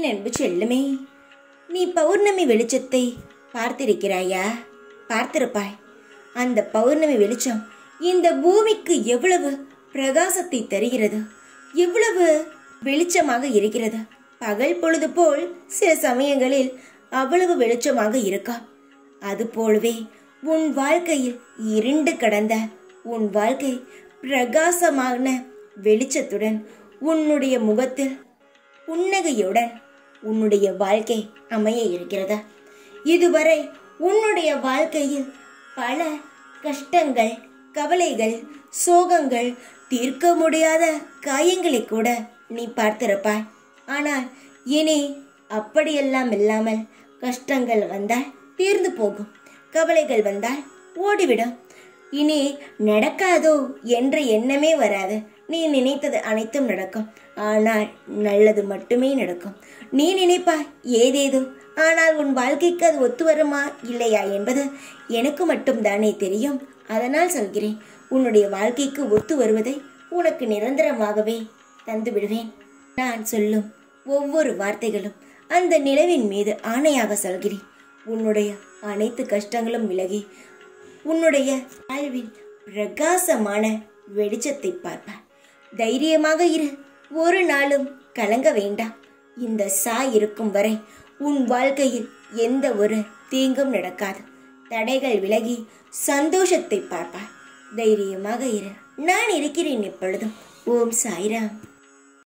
என் அன்பு செல்லுமே நீ பௌர்ணமி வெளிச்சத்தை பார்த்திருக்கிறாயா பார்த்திருப்பாய் அந்த பௌர்ணமி வெளிச்சம் இந்த பூமிக்கு எவ்வளவு பிரகாசத்தை தருகிறது எவ்வளவு வெளிச்சமாக இருக்கிறது பகல் பொழுது போல் சில சமயங்களில் அவ்வளவு வெளிச்சமாக இருக்கா அதுபோலவே உன் வாழ்க்கையில் இருண்டு கடந்த உன் வாழ்க்கை பிரகாசமான வெளிச்சத்துடன் உன்னுடைய முகத்தில் புன்னகையுடன் உன்னுடைய வாழ்க்கை அமைய இருக்கிறதா இதுவரை உன்னுடைய வாழ்க்கையில் பல கஷ்டங்கள் கவலைகள் சோகங்கள் தீர்க்க முடியாத காயங்களை கூட நீ பார்த்திருப்பாய் ஆனால் இனி அப்படியெல்லாம் இல்லாமல் கஷ்டங்கள் வந்தால் தீர்ந்து போகும் கவலைகள் வந்தால் ஓடிவிடும் இனி நடக்காதோ என்ற எண்ணமே வராது நீ நினைத்தது அனைத்தும் நடக்கும் ஆனால் நல்லது மட்டுமே நடக்கும் நீ நினைப்பாய் ஏதேதோ ஆனால் உன் வாழ்க்கைக்கு அது ஒத்து வருமா இல்லையா என்பது எனக்கு மட்டும்தானே தெரியும் அதனால் சொல்கிறேன் உன்னுடைய வாழ்க்கைக்கு ஒத்து வருவதை உனக்கு நிரந்தரமாகவே தந்து விடுவேன் நான் சொல்லும் ஒவ்வொரு வார்த்தைகளும் அந்த நிலவின் மீது ஆணையாக சொல்கிறேன் உன்னுடைய அனைத்து கஷ்டங்களும் விலகி உன்னுடைய வாழ்வின் பிரகாசமான வெளிச்சத்தை பார்ப்பார் தைரியமாக இரு ஒரு நாளும் கலங்க வேண்டாம் இந்த சா இருக்கும் வரை உன் வாழ்க்கையில் எந்த ஒரு தீங்கும் நடக்காது தடைகள் விலகி சந்தோஷத்தை பார்ப்பார் தைரியமாக இரு நான் இருக்கிறேன் எப்பொழுதும் ஓம் சாய்ராம்